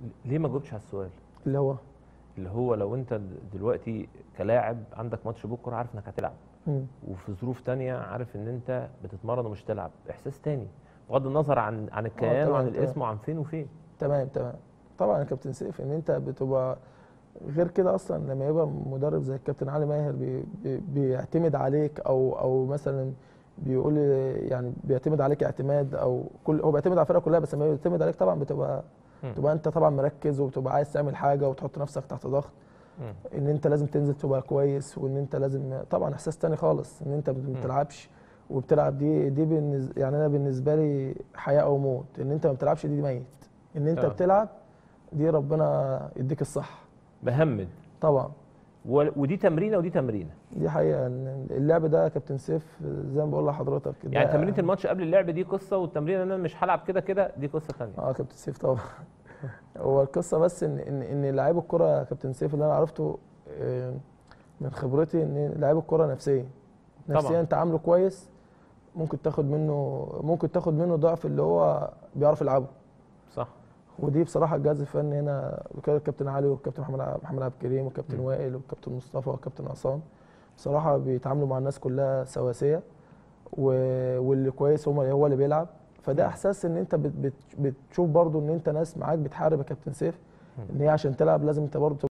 ليه ما جاوبتش على السؤال اللي هو اللي هو لو انت دلوقتي كلاعب عندك ماتش بكره عارف انك هتلعب مم. وفي ظروف تانية عارف ان انت بتتمرن ومش تلعب احساس تاني بغض النظر عن عن الكيان طبعاً، وعن طبعاً. الاسم وعن فين وفين تمام تمام طبعا يا كابتن سيف ان انت بتبقى غير كده اصلا لما يبقى مدرب زي الكابتن علي ماهر بي بي بيعتمد عليك او او مثلا بيقول يعني بيعتمد عليك اعتماد او كل هو بيعتمد على الفرقه كلها بس لما بيعتمد عليك طبعا بتبقى مم. تبقى انت طبعا مركز وبتبقى عايز تعمل حاجه وتحط نفسك تحت ضغط مم. ان انت لازم تنزل تبقى كويس وان انت لازم طبعا احساس تاني خالص ان انت ما بتلعبش وبتلعب دي دي بالنز... يعني انا بالنسبه لي حياه او موت ان انت ما بتلعبش دي ميت ان انت آه. بتلعب دي ربنا يديك الصح مهمد طبعا و- ودي تمرينه ودي تمرينه دي حقيقه ان اللعب ده يا كابتن سيف زي ما بقول لحضرتك كده يعني تمرينه الماتش قبل اللعب دي قصه والتمرين ان انا مش هلعب كده كده دي قصه ثانيه اه كابتن سيف طبعا هو القصه بس ان ان ان لعيب الكره يا كابتن سيف اللي انا عرفته آه، من خبرتي ان لعيب الكره نفسيه طبعاً. نفسيا انت عامله كويس ممكن تاخد منه ممكن تاخد منه ضعف اللي هو بيعرف يلعبه صح ودي بصراحه الجهاز الفني هنا كان الكابتن علي والكابتن محمد ع- محمد عبد الكريم والكابتن م. وائل والكابتن مصطفى والكابتن عصام بصراحه بيتعاملوا مع الناس كلها سواسيه و- واللي كويس هو هو اللي بيلعب فده م. احساس ان انت بت بت بتشوف برضو ان انت ناس معاك بتحارب يا كابتن سيف ان هي عشان تلعب لازم انت برضو